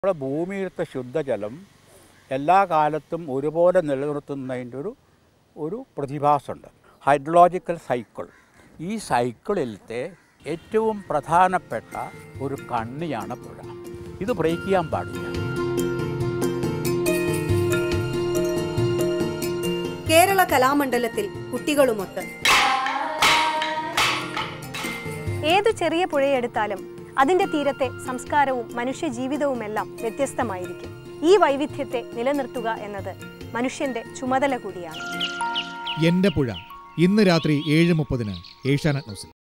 നമ്മുടെ ഭൂമിയിലത്തെ ശുദ്ധജലം എല്ലാ കാലത്തും ഒരുപോലെ നിലനിർത്തുന്നതിൻ്റെ ഒരു ഒരു പ്രതിഭാസമുണ്ട് ഹൈഡ്രോളജിക്കൽ സൈക്കിൾ ഈ സൈക്കിളിലത്തെ ഏറ്റവും പ്രധാനപ്പെട്ട ഒരു കണ്ണിയാണ് പുഴ ഇത് ബ്രേക്ക് ചെയ്യാൻ പാടില്ല കേരള കലാമണ്ഡലത്തിൽ കുട്ടികളുമൊത്ത് ഏതു ചെറിയ പുഴയെടുത്താലും അതിന്റെ തീരത്തെ സംസ്കാരവും മനുഷ്യജീവിതവുമെല്ലാം വ്യത്യസ്തമായിരിക്കും ഈ വൈവിധ്യത്തെ നിലനിർത്തുക എന്നത് മനുഷ്യന്റെ ചുമതല കൂടിയാണ് എന്റെ പുഴ ഇന്ന് രാത്രി ഏഴ് മുപ്പതിന് ഏഷ്യാനെറ്റ് ന്യൂസിൽ